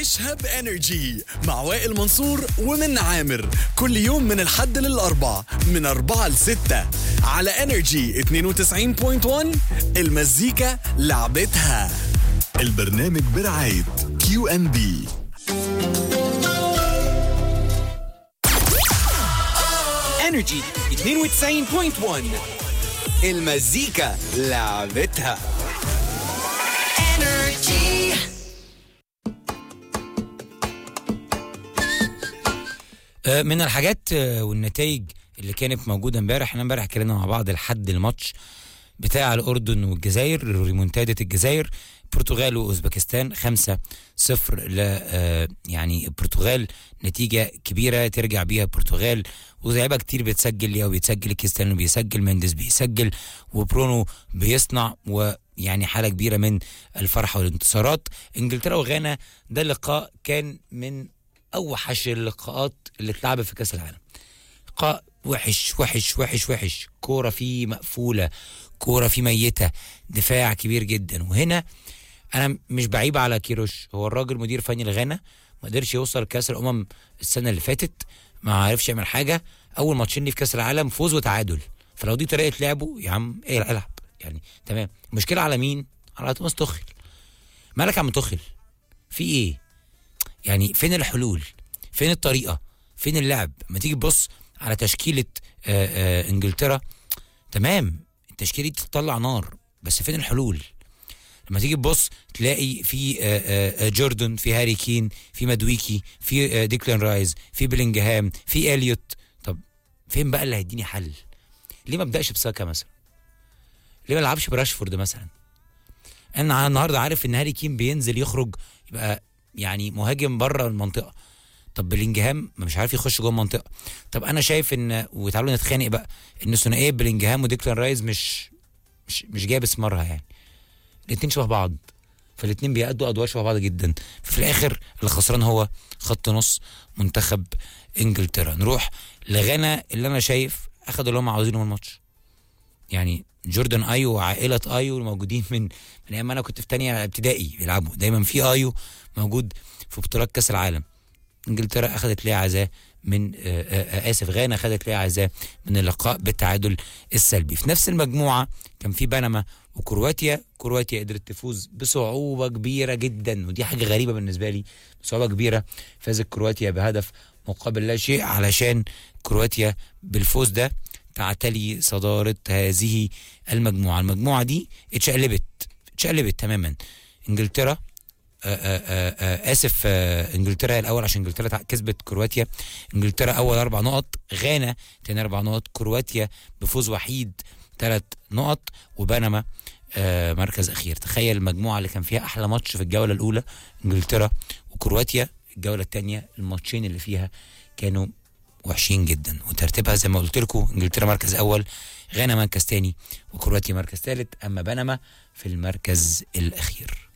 عيشها بانرجي مع وائل منصور ومن عامر كل يوم من الحد للاربع من أربعة لستة على انرجي 92.1 المزيكا لعبتها البرنامج برعاية كيو ان بي انرجي 92.1 المزيكا لعبتها آه، من الحاجات آه، والنتائج اللي كانت موجوده امبارح احنا امبارح اتكلمنا مع بعض لحد الماتش بتاع الاردن والجزائر ريمونتادا الجزائر البرتغال واوزبكستان 5 0 ل آه، يعني البرتغال نتيجه كبيره ترجع بيها البرتغال ولاعيبه كتير بتسجل ليها وبيتسجل كريستيانو بيسجل مندس بيسجل وبرونو بيصنع ويعني حاله كبيره من الفرحه والانتصارات انجلترا وغانا ده لقاء كان من اوحش اللقاءات اللي اتلعبت في كاس العالم لقاء وحش وحش وحش وحش كوره فيه مقفوله كوره فيه ميته دفاع كبير جدا وهنا انا مش بعيب على كيروش هو الراجل مدير فني لغانا ما قدرش يوصل كاس الامم السنه اللي فاتت ما عرفش يعمل حاجه اول ماتشين ليه في كاس العالم فوز وتعادل فلو دي طريقه لعبه يا عم ايه العب يعني تمام المشكله على مين على توماس توخل مالك يا عم توخل في ايه يعني فين الحلول فين الطريقه فين اللعب ما تيجي تبص على تشكيله آه، آه، انجلترا تمام التشكيله دي تطلع نار بس فين الحلول لما تيجي تبص تلاقي في آه، آه، آه، جوردن في هاري كين في مدويكي في آه، ديكلان رايز في بلينجهام في اليوت طب فين بقى اللي هيديني حل ليه ما ابداش بساكا مثلا ليه ما العبش براشفورد مثلا انا النهارده عارف ان هاري كين بينزل يخرج يبقى يعني مهاجم بره المنطقه طب بلينجهام مش عارف يخش جوه المنطقه طب انا شايف ان وتعالوا نتخانق بقى ان ثنائيه بلينجهام وديكلان رايز مش مش مش جايب ثمارها يعني الاثنين شبه بعض فالاثنين بيأدوا ادوار شبه بعض جدا في الاخر اللي خسران هو خط نص منتخب انجلترا نروح لغانا اللي انا شايف اخدوا اللي هم عاوزينه من الماتش يعني جوردن ايو وعائله ايو الموجودين من من ايام ما انا كنت في تانية ابتدائي بيلعبوا دايما في ايو موجود في بطولات كاس العالم انجلترا اخذت ليها عزاء من آه، آه، آه، اسف غانا اخذت ليها عزاء من اللقاء بالتعادل السلبي في نفس المجموعه كان في بنما وكرواتيا كرواتيا قدرت تفوز بصعوبه كبيره جدا ودي حاجه غريبه بالنسبه لي بصعوبه كبيره فازت كرواتيا بهدف مقابل لا شيء علشان كرواتيا بالفوز ده تعتلي صداره هذه المجموعه المجموعه دي اتشقلبت اتشقلبت تماما انجلترا آآ آآ آآ اسف آه، انجلترا هي الاول عشان انجلترا تع- كسبت كرواتيا انجلترا اول اربع نقط غانا تاني اربع نقط كرواتيا بفوز وحيد ثلاث نقط وبنما آه، مركز اخير تخيل المجموعه اللي كان فيها احلى ماتش في الجوله الاولى انجلترا وكرواتيا الجوله الثانيه الماتشين اللي فيها كانوا وحشين جدا وترتيبها زي ما قلت لكم انجلترا مركز اول غانا مركز ثاني وكرواتيا مركز ثالث اما بنما في المركز الاخير